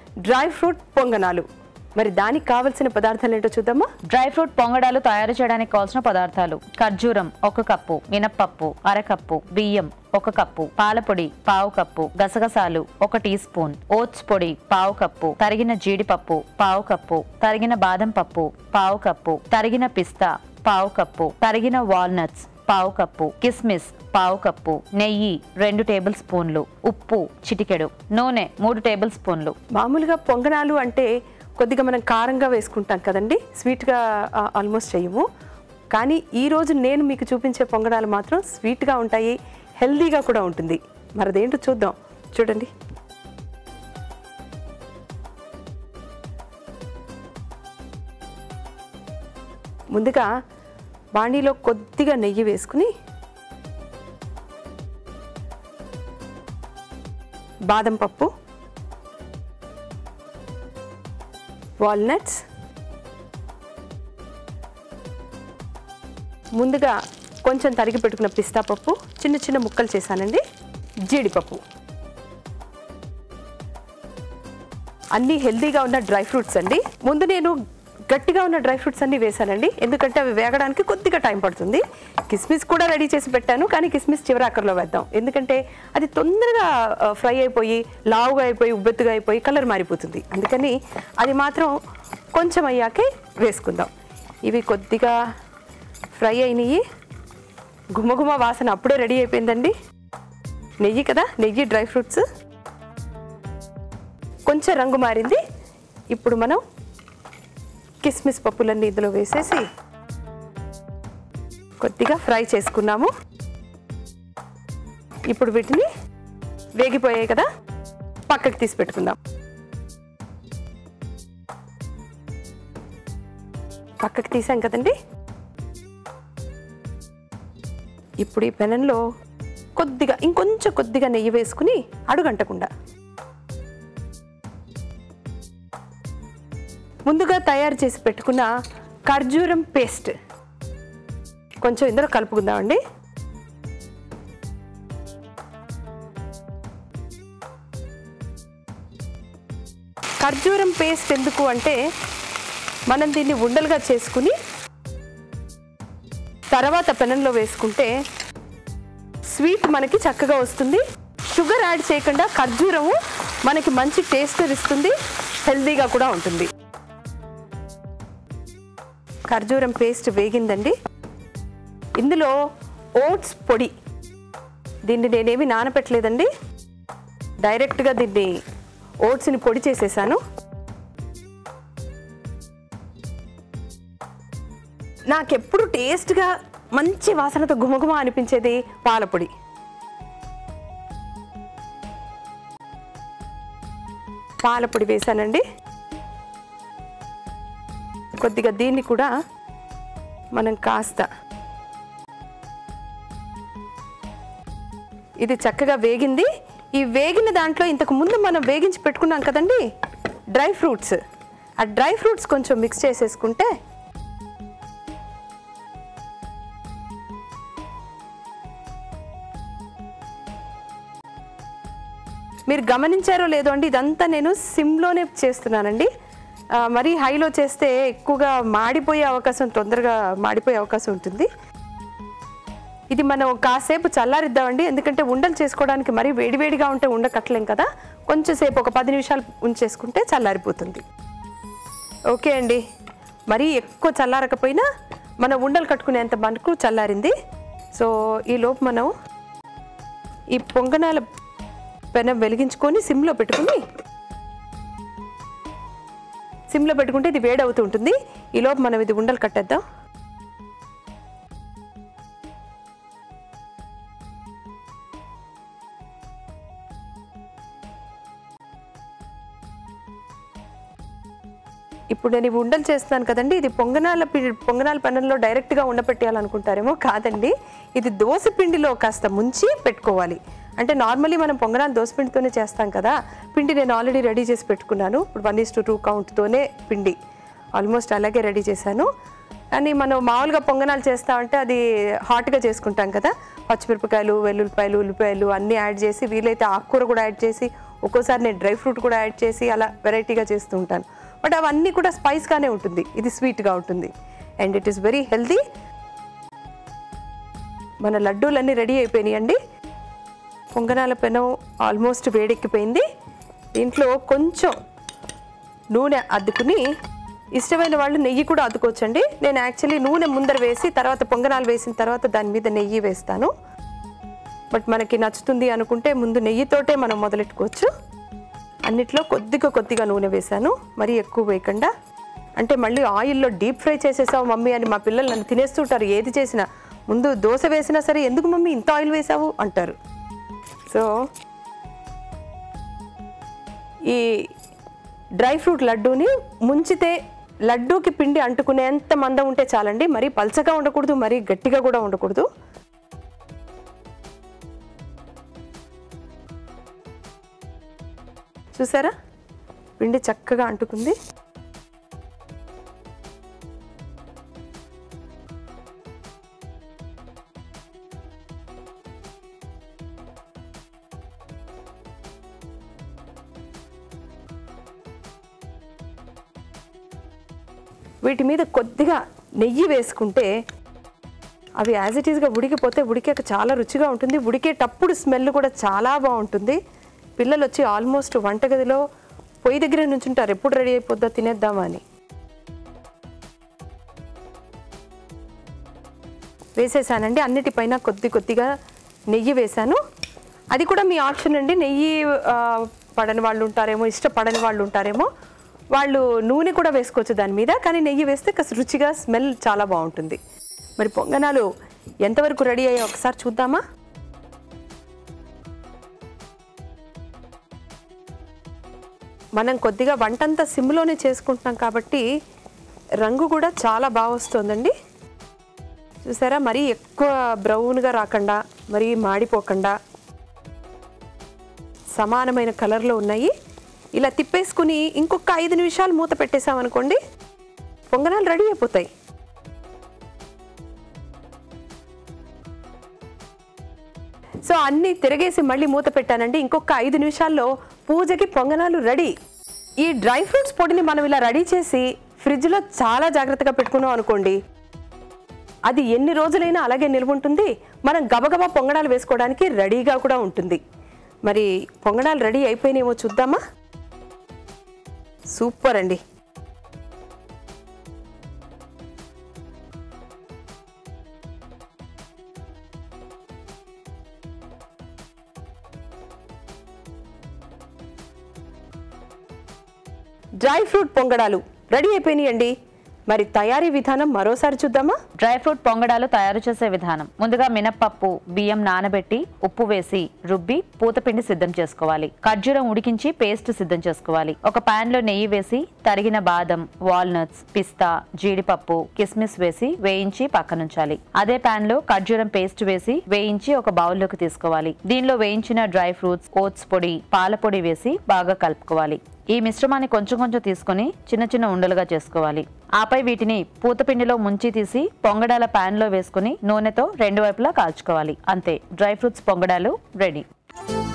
dry fruit పొంగనాలు మరి దానికి కావలసిన పదార్థాలు ఏంటో చూద్దామా డ్రై ఫ్రూట్ పొంగడాలు తయారు చేయడానికి కావాల్సిన పదార్థాలు ఖర్జూరం ఒక కప్పు మినప్పప్పు అరకప్పు బియ్యం ఒక కప్పు పాలపొడి పావు కప్పు గసగసాలు ఒక టీ స్పూన్ ఓట్స్ పొడి పావు కప్పు తరిగిన జీడిపప్పు పావు కప్పు తరిగిన బాదం పప్పు పావు కప్పు తరిగిన పిస్తా పావు కప్పు తరిగిన వాల్నట్స్ పావు కప్పు కిస్మిస్ పావు కప్పు నెయ్యి రెండు టేబుల్ స్పూన్లు ఉప్పు చిటికెడు నూనె మూడు టేబుల్ స్పూన్లు మామూలుగా పొంగనాలు అంటే కొద్దిగా మనం కారంగా వేసుకుంటాం కదండి స్వీట్గా ఆల్మోస్ట్ చేయము కానీ ఈ రోజు నేను మీకు చూపించే పొంగనాలు మాత్రం స్వీట్గా ఉంటాయి హెల్దీగా కూడా ఉంటుంది మరి అదేంటో చూద్దాం చూడండి ముందుగా బాణీలో కొద్దిగా నెయ్యి వేసుకుని బాదం పప్పు వాల్నట్స్ ముందుగా కొంచెం తరిగి పెట్టుకున్న పిస్తా పప్పు చిన్న చిన్న ముక్కలు చేశానండి జీడిపప్పు అన్నీ హెల్దీగా ఉన్న డ్రై ఫ్రూట్స్ అండి ముందు నేను గట్టిగా ఉన్న డ్రై ఫ్రూట్స్ అన్నీ వేశానండి ఎందుకంటే అవి వేగడానికి కొద్దిగా టైం పడుతుంది కిస్మిస్ కూడా రెడీ చేసి పెట్టాను కానీ కిస్మిస్ చివరి ఆఖరిలో వేద్దాం ఎందుకంటే అది తొందరగా ఫ్రై అయిపోయి లావుగా అయిపోయి ఉబ్బెత్తుగా అయిపోయి కలర్ మారిపోతుంది అందుకని అది మాత్రం కొంచెం అయ్యాకే వేసుకుందాం ఇవి కొద్దిగా ఫ్రై అయినాయి గుమగుమ వాసన అప్పుడే రెడీ అయిపోయిందండి నెయ్యి కదా నెయ్యి డ్రై ఫ్రూట్స్ కొంచెం రంగు మారింది ఇప్పుడు మనం కిస్మిస్ పప్పులన్నీ ఇందులో వేసేసి కొద్దిగా ఫ్రై చేసుకున్నాము ఇప్పుడు వీటిని వేగిపోయాయి కదా పక్కకి తీసి పెట్టుకుందాం పక్కకి తీసాం కదండి ఇప్పుడు ఈ పెనంలో కొద్దిగా ఇంకొంచెం కొద్దిగా నెయ్యి వేసుకుని అడుగంటకుండా ముందుగా తయారు చేసి పెట్టుకున్న ఖర్జూరం పేస్ట్ కొంచెం ఇందులో కలుపుకుందామండి ఖర్జూరం పేస్ట్ ఎందుకు అంటే మనం దీన్ని ఉండలుగా చేసుకుని తర్వాత పెనంలో వేసుకుంటే స్వీట్ మనకి చక్కగా వస్తుంది షుగర్ యాడ్ చేయకుండా ఖర్జూరము మనకి మంచి టేస్ట్ ఇస్తుంది హెల్దీగా కూడా ఉంటుంది ఖర్జూరం పేస్ట్ వేగిందండి ఇందులో ఓట్స్ పొడి దీన్ని నేనేమి నానపెట్టలేదండి డైరెక్ట్గా దీన్ని ఓట్స్ని పొడి చేసేసాను నాకెప్పుడు టేస్ట్గా మంచి వాసనతో గుమగుమ అనిపించేది పాలపొడి పాలపొడి వేసానండి కొద్దిగా దీన్ని కూడా మనం కాస్త ఇది చక్కగా వేగింది ఈ వేగిన దాంట్లో ఇంతకు ముందు మనం వేగించి పెట్టుకున్నాం కదండి డ్రై ఫ్రూట్స్ ఆ డ్రై ఫ్రూట్స్ కొంచెం మిక్స్ చేసేసుకుంటే మీరు గమనించారో లేదో అండి ఇదంతా నేను సిమ్లోనే చేస్తున్నానండి ఆ, మరీ హైలో చేస్తే ఎక్కువగా మాడిపోయే అవకాశం తొందరగా మాడిపోయే అవకాశం ఉంటుంది ఇది మనం కాసేపు చల్లారిద్దామండి ఎందుకంటే ఉండలు చేసుకోవడానికి మరీ వేడివేడిగా ఉంటే ఉండ కట్టలేం కదా కొంచెం సేపు ఒక పది నిమిషాలు ఉంచేసుకుంటే చల్లారిపోతుంది ఓకే అండి మరీ ఎక్కువ చల్లారకపోయినా మన ఉండలు కట్టుకునేంత మనకు చల్లారింది సో ఈ లోపు మనం ఈ పొంగనాల పెనం వెలిగించుకొని సిమ్లో పెట్టుకుని సిమ్లో పెట్టుకుంటే ఇది వేడవుతూ ఉంటుంది ఈ లోపు మనం ఇది ఉండలు కట్టేద్దాం ఇప్పుడు నేను ఇవి ఉండలు చేస్తున్నాను కదండి ఇది పొంగనాల పి- పొంగనాల పెనంలో డైరెక్ట్గా ఉండపెట్టేయాలనుకుంటారేమో కాదండి ఇది దోశ పిండిలో కాస్త ముంచి పెట్టుకోవాలి అంటే నార్మల్లీ మనం పొంగనాలు దోశ పిండితోనే చేస్తాం కదా పిండి నేను ఆల్రెడీ రెడీ చేసి పెట్టుకున్నాను ఇప్పుడు వన్ ఇస్ టు టూ కౌంట్తోనే పిండి ఆల్మోస్ట్ అలాగే రెడీ చేశాను కానీ మనం మామూలుగా పొంగనాలు చేస్తామంటే అది హాట్గా చేసుకుంటాం కదా పచ్చిమిరపకాయలు వెల్లుల్లిపాయలు ఉల్లిపాయలు అన్నీ యాడ్ చేసి వీలైతే ఆకుకూర కూడా యాడ్ చేసి ఒక్కోసారి నేను డ్రై ఫ్రూట్ కూడా యాడ్ చేసి అలా వెరైటీగా చేస్తూ ఉంటాను బట్ అవన్నీ కూడా స్పైస్గానే ఉంటుంది ఇది స్వీట్గా ఉంటుంది and it is very healthy మన లడ్డూలన్నీ రెడీ అయిపోయినాయండి పొంగనాల పెనం ఆల్మోస్ట్ వేడెక్కిపోయింది దీంట్లో కొంచెం నూనె అద్దుకుని ఇష్టమైన వాళ్ళు నెయ్యి కూడా అద్దుకోవచ్చండి నేను యాక్చువల్లీ నూనె ముందర వేసి తర్వాత పొంగనాలు వేసిన తర్వాత దాని మీద నెయ్యి వేస్తాను బట్ మనకి నచ్చుతుంది అనుకుంటే ముందు నెయ్యితోటే మనం మొదలెట్టుకోవచ్చు అన్నిట్లో కొద్దిగా కొద్దిగా నూనె వేశాను మరీ ఎక్కువ వేయకుండా అంటే మళ్ళీ ఆయిల్లో డీప్ ఫ్రై చేసేసావు మమ్మీ అని మా పిల్లలు నన్ను తినేస్తుంటారు ఏది చేసినా ముందు దోశ వేసినా సరే ఎందుకు మమ్మీ ఇంత ఆయిల్ వేసావు అంటారు సో ఈ డ్రై ఫ్రూట్ లడ్డూని ముంచితే లడ్డూకి పిండి అంటుకునేంత మందం ఉంటే చాలండి మరీ పల్చగా ఉండకూడదు మరీ గట్టిగా కూడా ఉండకూడదు చూసారా పిండి చక్కగా అంటుకుంది వీటి మీద కొద్దిగా నెయ్యి వేసుకుంటే అవి యాజ్ ఇట్ ఈస్గా ఉడికిపోతే ఉడికాక చాలా రుచిగా ఉంటుంది ఉడికేటప్పుడు స్మెల్ కూడా చాలా బాగుంటుంది పిల్లలు వచ్చి ఆల్మోస్ట్ వంటగదిలో పొయ్యి దగ్గర నుంచుంటారు ఎప్పుడు రెడీ అయిపోద్దా తినేద్దామా అని వేసేసానండి అన్నిటిపైన కొద్ది కొద్దిగా నెయ్యి వేశాను అది కూడా మీ ఆప్షన్ అండి నెయ్యి ఆ, పడని వాళ్ళు ఉంటారేమో ఇష్టపడని వాళ్ళు ఉంటారేమో వాళ్ళు నూనె కూడా వేసుకోవచ్చు దాని మీద కానీ నెయ్యి వేస్తే కాస్త రుచిగా స్మెల్ చాలా బాగుంటుంది మరి పొంగనాలు ఎంతవరకు రెడీ అయ్యాయో ఒకసారి చూద్దామా మనం కొద్దిగా వంటంతా సిమ్లోనే చేసుకుంటున్నాం కాబట్టి రంగు కూడా చాలా బాగా వస్తుందండి చూసారా మరీ ఎక్కువ బ్రౌన్గా రాకుండా మరీ మాడిపోకుండా సమానమైన కలర్లో ఉన్నాయి ఇలా తిప్పేసుకుని ఇంకొక ఐదు నిమిషాలు మూత పెట్టేసామనుకోండి పొంగనాలు రెడీ అయిపోతాయి సో అన్నీ తిరగేసి మళ్ళీ మూత పెట్టానండి ఇంకొక ఐదు నిమిషాల్లో పూజకి పొంగనాలు రెడీ ఈ డ్రై ఫ్రూట్స్ పొడిని మనం ఇలా రెడీ చేసి ఫ్రిడ్జ్లో చాలా జాగ్రత్తగా పెట్టుకున్నాం అనుకోండి అది ఎన్ని రోజులైనా అలాగే నిల్వ ఉంటుంది మనం గబగబా పొంగడాలు వేసుకోవడానికి రెడీగా కూడా ఉంటుంది మరి పొంగడాలు రెడీ అయిపోయినాయేమో చూద్దామా సూపర్ అండి డ్రై ఫ్రూట్ పొంగడాలు రెడీ అయిపోయినాయండి మరి తయారీ విధానం మరోసారి చూద్దామా డ్రై ఫ్రూట్ పొంగడాలు తయారు చేసే విధానం ముందుగా మినప్పప్పు బియ్యం నానబెట్టి ఉప్పు వేసి రుబ్బి పూతపిండి సిద్ధం చేసుకోవాలి ఖర్జూరం ఉడికించి పేస్ట్ సిద్ధం చేసుకోవాలి ఒక పాన్ లో నెయ్యి వేసి తరిగిన బాదం వాల్నట్స్ పిస్తా జీడిపప్పు కిస్మిస్ వేసి వేయించి పక్కనుంచాలి అదే పాన్ లో ఖర్జూరం పేస్ట్ వేసి వేయించి ఒక బౌల్లోకి తీసుకోవాలి దీనిలో వేయించిన డ్రై ఫ్రూట్స్ ఓట్స్ పొడి పాల పొడి వేసి బాగా కలుపుకోవాలి ఈ మిశ్రమాన్ని కొంచెం కొంచెం తీసుకొని చిన్న చిన్న ఉండలుగా చేసుకోవాలి ఆపై వీటిని పూతపిండిలో ముంచి తీసి పొంగడాల పాన్ లో వేసుకుని నూనెతో రెండు వైపులా కాల్చుకోవాలి అంతే డ్రై ఫ్రూట్స్ పొంగడాలు రెడీ